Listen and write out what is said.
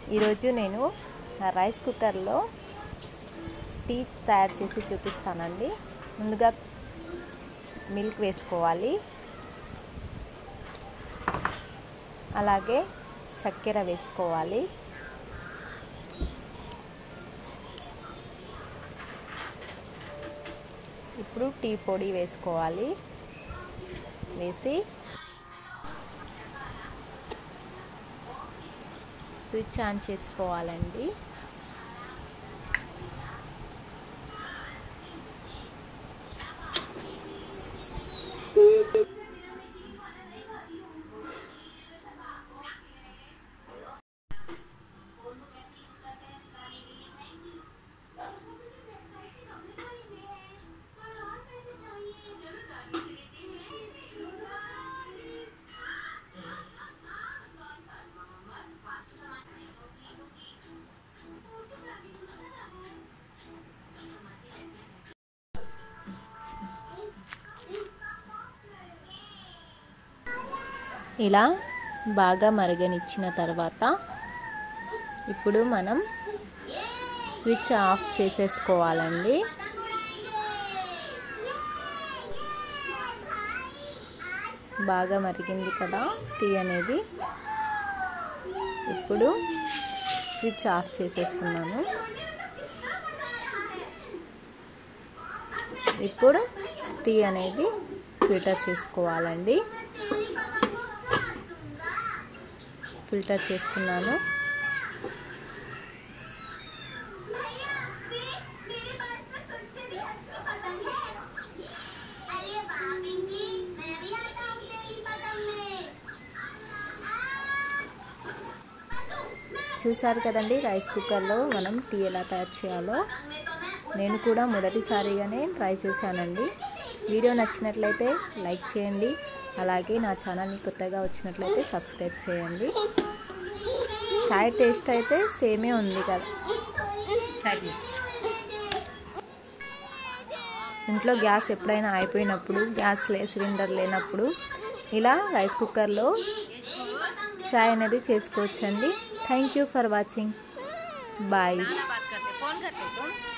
ఈరోజు నేను నా రైస్ కుక్కర్లో టీ తయారు చేసి చూపిస్తానండి ముందుగా మిల్క్ వేసుకోవాలి అలాగే చక్కెర వేసుకోవాలి ఇప్పుడు టీ పొడి వేసుకోవాలి వేసి స్విచ్ ఆన్ చేసుకోవాలండి ఇలా బాగా మరగనిచ్చిన తర్వాత ఇప్పుడు మనం స్విచ్ ఆఫ్ చేసేసుకోవాలండి బాగా మరిగింది కదా టీ అనేది ఇప్పుడు స్విచ్ ఆఫ్ చేసేస్తున్నాను ఇప్పుడు టీ అనేది ఫిల్టర్ చేసుకోవాలండి ఫిల్టర్ చేస్తున్నాను చూసారు కదండి రైస్ కుక్కర్లో మనం టీ ఎలా తయారు చేయాలో నేను కూడా మొదటిసారిగానే ట్రై చేశానండి వీడియో నచ్చినట్లయితే లైక్ చేయండి అలాగే నా ఛానల్ని కొత్తగా వచ్చినట్లయితే సబ్స్క్రైబ్ చేయండి చాయ్ టేస్ట్ అయితే సేమే ఉంది కదా ఇంట్లో గ్యాస్ ఎప్పుడైనా అయిపోయినప్పుడు గ్యాస్ లే సిలిండర్ లేనప్పుడు ఇలా రైస్ కుక్కర్లో చాయ్ అనేది చేసుకోవచ్చండి thank you for watching bye बात करते फोन करते तुम